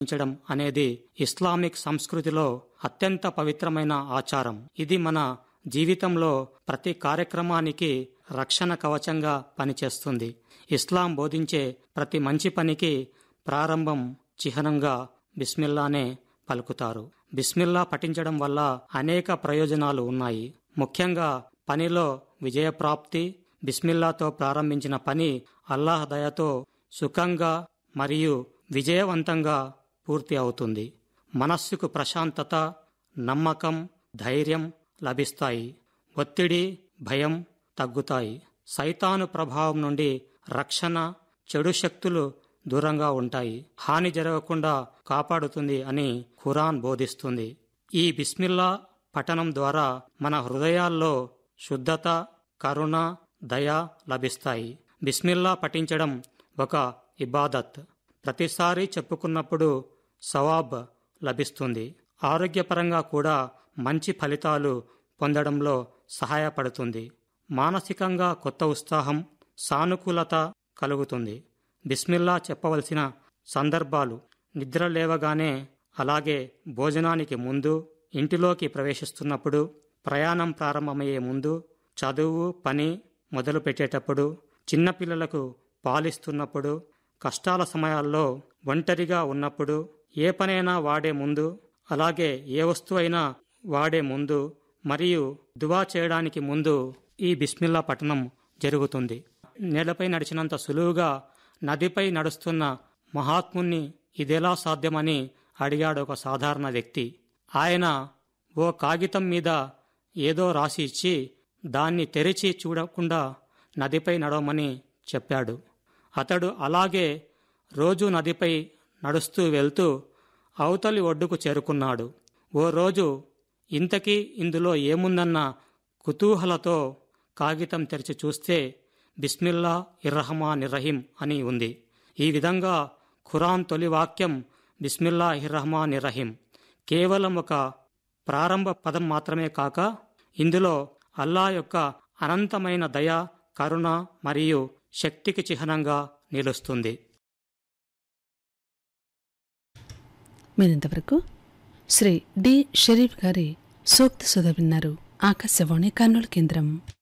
ఉంచడం అనేది ఇస్లామిక్ సంస్కృతిలో అత్యంత పవిత్రమైన ఆచారం ఇది మన జీవితంలో ప్రతి కార్యక్రమానికి రక్షణ కవచంగా పనిచేస్తుంది ఇస్లాం బోధించే ప్రతి మంచి పనికి ప్రారంభం చిహ్నంగా బిస్మిల్లానే పలుకుతారు బిస్మిల్లా పఠించడం వల్ల అనేక ప్రయోజనాలు ఉన్నాయి ముఖ్యంగా పనిలో విజయప్రాప్తి బిస్మిల్లాతో ప్రారంభించిన పని అల్లాహ్ దయతో సుఖంగా మరియు విజయవంతంగా పూర్తి అవుతుంది మనస్సుకు ప్రశాంతత నమ్మకం ధైర్యం లభిస్తాయి ఒత్తిడి భయం తగ్గుతాయి సైతాను ప్రభావం నుండి రక్షణ చెడు శక్తులు దూరంగా ఉంటాయి హాని జరగకుండా కాపాడుతుంది అని ఖురాన్ బోధిస్తుంది ఈ బిస్మిల్లా పఠనం ద్వారా మన హృదయాల్లో శుద్ధత కరుణ దయ లభిస్తాయి బిస్మిల్లా పఠించడం ఒక ఇబాదత్ ప్రతిసారి చెప్పుకున్నప్పుడు సవాబ్ లభిస్తుంది ఆరోగ్యపరంగా కూడా మంచి ఫలితాలు పొందడంలో సహాయపడుతుంది మానసికంగా కొత్త ఉత్సాహం సానుకూలత కలుగుతుంది బిస్మిల్లా చెప్పవలసిన సందర్భాలు నిద్ర లేవగానే అలాగే భోజనానికి ముందు ఇంటిలోకి ప్రవేశిస్తున్నప్పుడు ప్రయాణం ప్రారంభమయ్యే ముందు చదువు పని మొదలు పెట్టేటప్పుడు చిన్నపిల్లలకు పాలిస్తున్నప్పుడు కష్టాల సమయాల్లో ఒంటరిగా ఉన్నప్పుడు ఏ పనైనా వాడే ముందు అలాగే ఏ వస్తువైనా వాడే ముందు మరియు దువా చేయడానికి ముందు ఈ బిస్మిల్లా పఠనం జరుగుతుంది నేలపై నడిచినంత సులువుగా నదిపై నడుస్తున్న మహాత్ముని ఇదెలా సాధ్యమని అడిగాడు ఒక సాధారణ వ్యక్తి ఆయన ఓ కాగితం మీద ఏదో రాసి ఇచ్చి దాన్ని తెరిచి చూడకుండా నదిపై నడవమని చెప్పాడు అతడు అలాగే రోజు నదిపై నడుస్తూ వెళ్తూ అవతలి ఒడ్డుకు చేరుకున్నాడు ఓ రోజు ఇంతకీ ఇందులో ఏముందన్న కుతూహలతో కాగితం తెరిచి చూస్తే బిస్మిల్లా ఇర్రహమాన్ ఇర్రహీం అని ఉంది ఈ విధంగా ఖురాన్ తొలి వాక్యం బిస్మిల్లా ఇర్రహమాన్ ఇర్రహీం కేవలం ఒక ప్రారంభ పదం మాత్రమే కాక ఇందులో అల్లా యొక్క అనంతమైన దయ కరుణ మరియు శక్తికి చిహ్నంగా నిలుస్తుంది మీరింతవరకు శ్రీ డి షరీఫ్ గారి సూక్తి సుధ విన్నారు ఆకాశవాణి కర్నూలు కేంద్రం